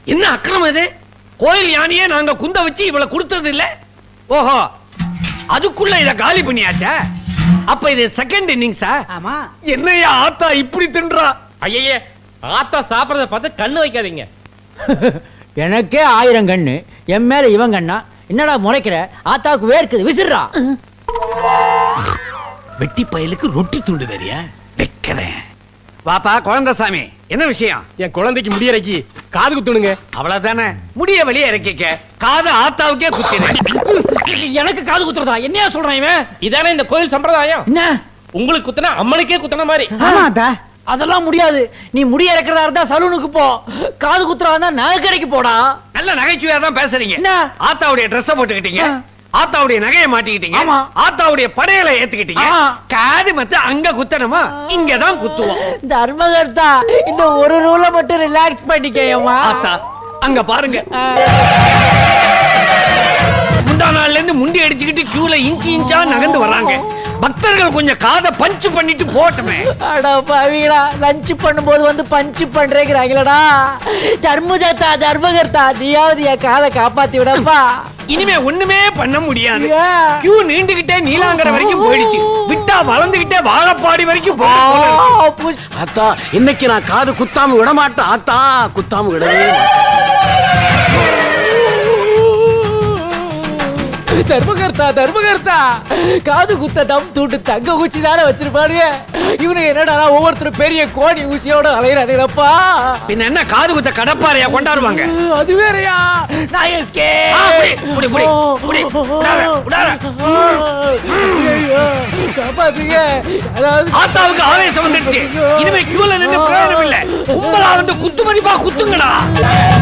என்ன அக்கிரமம் இது கோயில் யானையே நாங்க குந்த வச்சு இவள கொடுத்தது இல்ல ஓஹோ அதுக்குள்ள இத காலி பண்ணியாச்சா அப்ப இது செகண்ட் இன்னிங்ஸா ஆமா என்னையா ஆத்தா இப்படி தின்றா ஐயே ஆத்தா சாப்பிடறத பார்த்து கண்ணு வைக்காதீங்க எனக்கே ஆயிரம் கண்ணு என் மேல இவன் கண்ணா என்னடா முறைக்கிற ஆத்தாவுக்கு வேர்க்குது விசிறா வெட்டி பயலுக்கு ரொட்டி துண்டு தெரியா வைக்கிறேன் வாப்பா குழந்தைசாமி என்ன விஷயம் என் குழந்தைக்கு முடியறைக்கி காது குத்துணுங்க அவ்வளவுதானே முடிய வெளியே இறக்கிக்க காது ஆத்தாவுக்கே குத்தினேன் எனக்கு காது குத்துறதா என்னையா சொல்றான் இவன் இதானே இந்த கோயில் சம்பிரதாயம் என்ன உங்களுக்கு குத்துனா அம்மனுக்கே குத்துன மாதிரி ஆமாட்டா அதெல்லாம் முடியாது நீ முடி இறக்கிறதா இருந்தா சலூனுக்கு போ காது குத்துறதா இருந்தா நகைக்கடைக்கு போடா நல்ல நகைச்சுவையா தான் பேசுறீங்க என்ன? ஆத்தாவுடைய ட்ரெஸ் போட்டுக்கிட்டீங்க ஆ. ஆத்தாவுடைய நகையை மாட்டிக்கிட்டீங்க ஆமா. ஆத்தாவுடைய படையலை ஏத்துக்கிட்டீங்க ஆ. காது மத்த அங்க குத்தணுமா இங்கதான் குத்துவோம் தர்மகர்த்தா இந்த ஒரு ரூல மட்டும் ரிலாக்ஸ் பண்ணிக்கேயம்மா ஆத்தா அங்க பாருங்க முந்தா நாள்ல இருந்து முண்டி அடிச்சுக்கிட்டு கியூல இன்ச்சு இன்ச்சா நகர்ந்து வர்றாங்க பக்தர்கள் கொஞ்சம் காதை பஞ்சு பண்ணிட்டு போட்டுமே அட பாவிகளா லஞ்ச் பண்ணும்போது வந்து பஞ்சு பண்றேங்கிறாங்களடா தர்மதத்தா தர்மகர்த்தா நீயாவது என் காதை காப்பாத்தி விடப்பா இனிமே ஒண்ணுமே பண்ண முடியாது ஏன்? கியூ நீண்டுகிட்டே நீலாங்கரை வரைக்கும் போயிடுச்சு விட்டா வளர்ந்துகிட்டே வாழப்பாடி வரைக்கும் ஆ, போகுது போல இருக்கு. புஷ். ஆத்தா இன்னைக்கு நான் காது குத்தாம விட மாட்டேன் ஆத்தா குத்தாம விடவே மாட்டேன் தர்மகர்த்தா தர்மகர்த்தா காது குத்த தம் தூண்டு தங்க ஊச்சி தானே வச்சிருப்பாருங்க இவனுக்கு என்னடா ஒவ்வொருத்தரும் பெரிய கோணி ஊசியோட அலையிறானுங்களப்பா பின்ன என்ன காது குத்த கடப்பாறையா கொண்டாடுவாங்க அது வேறயா நான் எஸ்கே ஆ, புடி, புடி, புடி, புடி. விடாத, விடாத. காப்பாத்துங்க அதாவது ஆத்தாவுக்கு ஆவேசம் வந்துடுச்சு இனிமே கியூல நின்று பிரயோஜனம் இல்ல கும்பலா வந்து குத்து மதிப்பா குத்துங்கடா